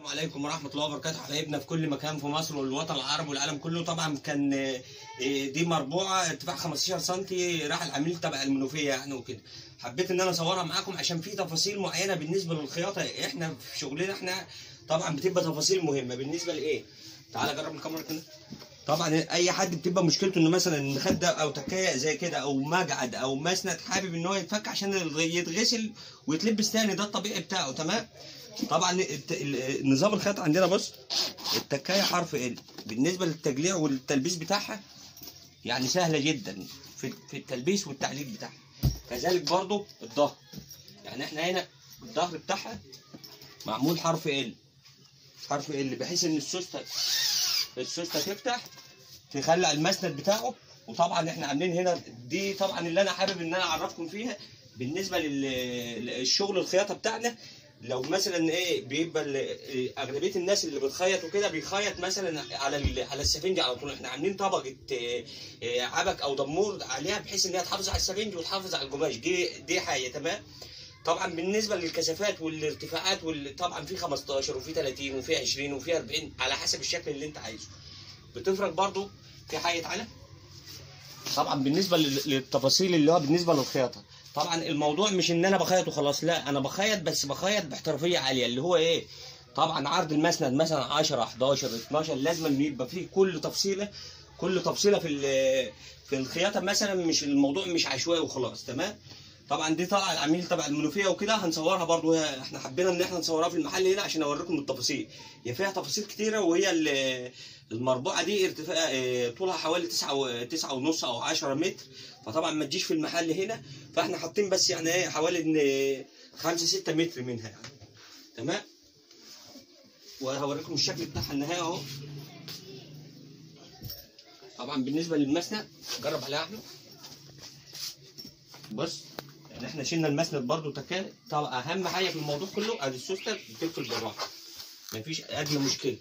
عليكم ورحمة الله وبركاته حبايبنا في كل مكان في مصر والوطن العربي والعالم كله طبعا كان آه، دي مربوعة ارتفاع 15 سم راح العميل تبع المنوفية يعني وكده حبيت ان انا اصورها معاكم عشان في تفاصيل معينة بالنسبة للخياطة احنا في شغلنا احنا طبعا بتبقى تفاصيل مهمة بالنسبة لايه تعالى جرب الكاميرا كده طبعا اي حد بتبقى مشكلته انه مثلا مخده او تكايه زي كده او مجعد او مسند حابب ان هو يتفك عشان يتغسل ويتلبس تاني ده الطبيعي بتاعه تمام طبعا الت- ال- نظام الخيط عندنا بص التكايه حرف ال بالنسبه للتجليع والتلبيس بتاعها يعني سهله جدا في في التلبيس والتعليق بتاعها كذلك برضو الظهر يعني احنا هنا الظهر بتاعها معمول حرف ال حرف ال بحيث ان السوسته السوسته تفتح تخلع المسند بتاعه وطبعا احنا عاملين هنا دي طبعا اللي انا حابب ان انا اعرفكم فيها بالنسبه للشغل الخياطه بتاعنا لو مثلا ايه بيبقى ال- إيه، اغلبيه الناس اللي بتخيط وكده بيخيط مثلا على ال- على السفنج على طول احنا عاملين طبقه إيه، إيه، عبك او دمور عليها بحيث ان هي تحافظ على السفنج وتحافظ على القماش دي دي حاجه تمام طبعا بالنسبه للكثافات والارتفاعات وال- طبعا في 15 وفي 30 وفي 20 وفي 40 على حسب الشكل اللي انت عايزه بتفرق برضو في حاجه تعالى طبعا بالنسبه لل- للتفاصيل اللي هو بالنسبه للخياطه طبعا الموضوع مش ان انا بخيط وخلاص لا انا بخيط بس بخيط باحترافيه عاليه اللي هو ايه طبعا عرض المسند مثلا 10 11 12 لازم يبقى فيه كل تفصيله كل تفصيله في ال- في الخياطه مثلا مش الموضوع مش عشوائي وخلاص تمام طبعا دي طالعه العميل تبع المنوفيه وكده هنصورها برضو هي- احنا حبينا ان احنا نصورها في المحل هنا عشان اوريكم التفاصيل هي فيها تفاصيل كتيره وهي ال- المربوعه دي ارتفاع اه، طولها حوالي 9 9 ونص او 10 متر فطبعا ما تجيش في المحل هنا فاحنا حاطين بس يعني ايه حوالي ان 5 6 متر منها يعني تمام وهوريكم الشكل بتاعها النهائي اهو طبعا بالنسبه للمسند جرب عليها احمد بص يعني احنا شلنا المسند برضو تكال طبعا اهم حاجه في الموضوع كله ادي السوسته بتقفل بالراحه مفيش ادنى مشكله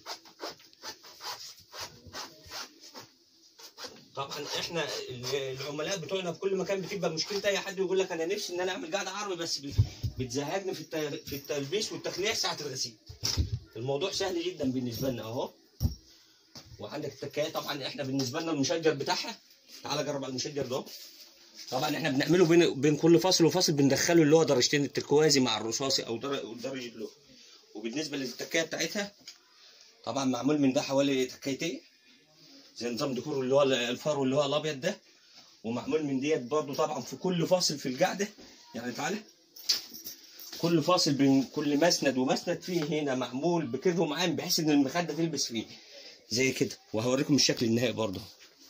طبعا احنا ال- العملاء بتوعنا في كل مكان بتبقى مشكلة اي حد يقول لك انا نفسي ان انا اعمل قاعده عربي بس بت- بتزهقني في الت- في التلبيس والتخليع ساعه الغسيل الموضوع سهل جدا بالنسبه لنا اهو وعندك التكايه طبعا احنا بالنسبه لنا المشجر بتاعها تعال جرب على المشجر ده طبعا احنا بنعمله بين بين كل فصل وفصل بندخله اللي هو درجتين التركوازي مع الرصاصي او در- درجه اللون وبالنسبه للتكايه بتاعتها طبعا معمول من ده حوالي تكايتين زي نظام ديكور اللي هو الفرو اللي هو الابيض ده ومعمول من ديت برضو طبعا في كل فاصل في القعده يعني تعالى كل فاصل بين كل مسند ومسند فيه هنا معمول بكيرف معين بحيث ان المخده تلبس فيه زي كده وهوريكم الشكل النهائي برضو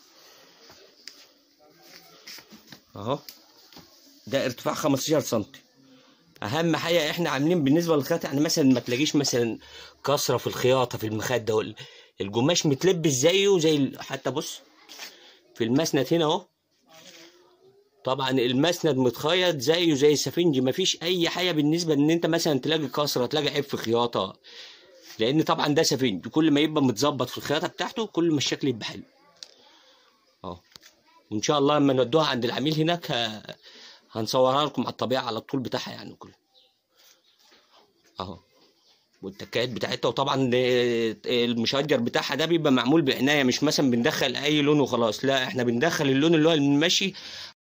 اهو ده ارتفاع 15 سم اهم حاجه احنا عاملين بالنسبه للخياطه يعني مثلا ما تلاقيش مثلا كسره في الخياطه في المخده وال- القماش متلبس زيه زي ال- حتى بص في المسند هنا اهو طبعا المسند متخيط زيه زي السفنج مفيش اي حاجه بالنسبه ان انت مثلا تلاقي كسره تلاقي عيب في خياطه لان طبعا ده سفنج كل ما يبقى متظبط في الخياطه بتاعته كل ما الشكل يبقى حلو اه وان شاء الله لما نودوها عند العميل هناك ه- هنصورها لكم على الطبيعه على الطول بتاعها يعني كله اهو والتكات بتاعتها وطبعا آه، المشجر بتاعها ده بيبقى معمول بعنايه مش مثلا بندخل اي لون وخلاص لا احنا بندخل اللون اللي هو المشي